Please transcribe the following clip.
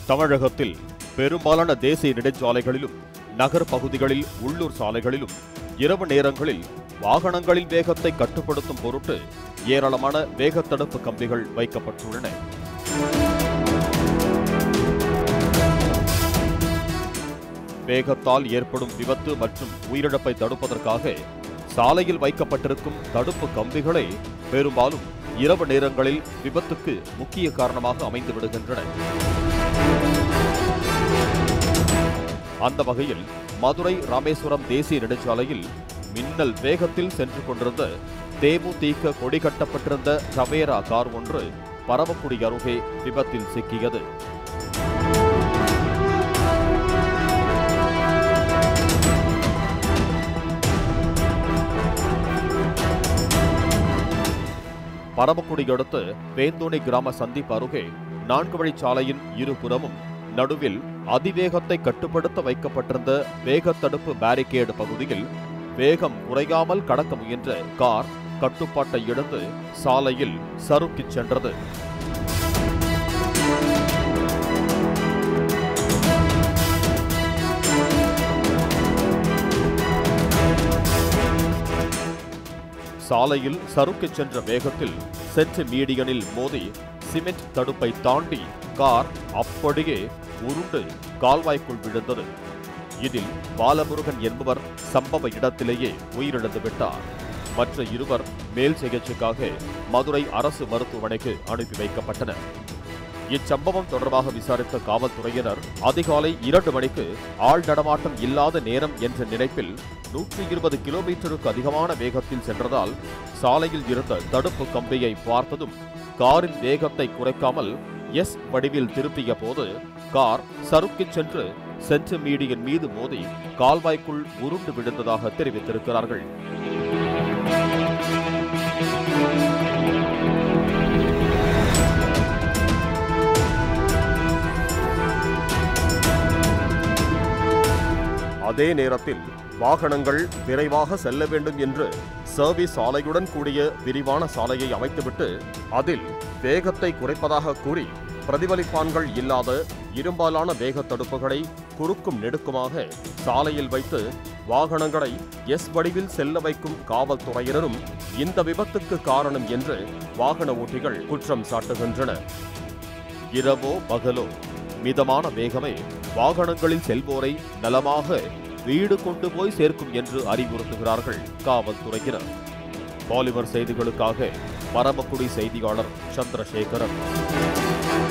தமிழகத்தில் பெரும்பாலான தேசிய நெடுஞ்சாலைகளிலும் நகர் பகுதிகளில் உள்ளூர் சாலைகளிலும் இரவு நேரங்களில் வாகனங்களின் வேகத்தை கட்டுப்படுத்தும் பொருட்டு ஏராளமான வேகத்தடுப்பு கம்பிகள் வைக்கப்பட்டுள்ளன வேகத்தால் ஏற்படும் விபத்து மற்றும் உயிரிழப்பை தடுப்பதற்காக சாலையில் வைக்கப்பட்டிருக்கும் தடுப்பு கம்பிகளே பெரும்பாலும் இரவு நேரங்களில் விபத்துக்கு முக்கிய காரணமாக அமைந்து விடுகின்றன அந்த வகையில் மதுரை ராமேஸ்வரம் தேசிய நெடுஞ்சாலையில் மின்னல் வேகத்தில் சென்று கொண்டிருந்த தேமுதிக கொடி கட்டப்பட்டிருந்த டவேரா கார் ஒன்று பரமக்குடி அருகே விபத்தில் சிக்கியது பரமக்குடி அடுத்து வேந்தோணி கிராம சந்திப்பு அருகே நான்கு வழிச்சாலையின் இருபுறமும் நடுவில் அதிவேகத்தை கட்டுப்படுத்த வைக்கப்பட்டிருந்த வேகத்தடுப்பு பேரிகேடு பகுதியில் வேகம் குறையாமல் கடக்க முயன்ற கார் கட்டுப்பாட்டை இழந்து சாலையில் சறுக்கிச் சென்றது சாலையில் சறுக்கிச் சென்ற வேகத்தில் சென்ட் மீடியனில் மோதி சிமெண்ட் தடுப்பை தாண்டி கார் அப்படியே உருண்டு கால்வாய்க்குள் விழுந்தது இதில் பாலமுருகன் என்பவர் சம்பவ இடத்திலேயே உயிரிழந்து விட்டார் மற்ற இருவர் மேல் சிகிச்சைக்காக மதுரை அரசு மருத்துவமனைக்கு அனுப்பி வைக்கப்பட்டனர் இச்சம்பவம் தொடர்பாக விசாரித்த காவல்துறையினர் அதிகாலை இரண்டு மணிக்கு ஆள் நடமாட்டம் இல்லாத நேரம் என்ற நினைப்பில் நூற்றி இருபது கிலோமீட்டருக்கு அதிகமான வேகத்தில் சென்றதால் சாலையில் இருந்த தடுப்பு கம்பியை பார்த்ததும் காரின் வேகத்தை குறைக்காமல் எஸ் வடிவில் திருப்பிய போது கார் சறுக்கிச் சென்று சென்ட் மீடியன் மீது மோதி கால்வாய்க்குள் உருண்டு விழுந்ததாக தெரிவித்திருக்கிறார்கள் அதே நேரத்தில் வாகனங்கள் விரைவாக செல்ல வேண்டும் என்று சர்வீஸ் சாலையுடன் கூடிய விரிவான சாலையை அமைத்துவிட்டு அதில் வேகத்தை குறைப்பதாக கூறி பிரதிபலிப்பான்கள் இல்லாத இரும்பாலான வேக தடுப்புகளை குறுக்கும் நெடுக்குமாக சாலையில் வைத்து வாகனங்களை எஸ் வடிவில் செல்ல வைக்கும் காவல்துறையினரும் இந்த விபத்துக்கு காரணம் என்று வாகன ஓட்டிகள் குற்றம் சாட்டுகின்றனர் இரவோ பகலோ மிதமான வேகமே வாகனங்களில் செல்வோரை நலமாக வீடு கொண்டு போய் சேர்க்கும் என்று அறிவுறுத்துகிறார்கள் காவல்துறையினர் பாலிமர் செய்திகளுக்காக பரமக்குடி செய்தியாளர் சந்திரசேகரன்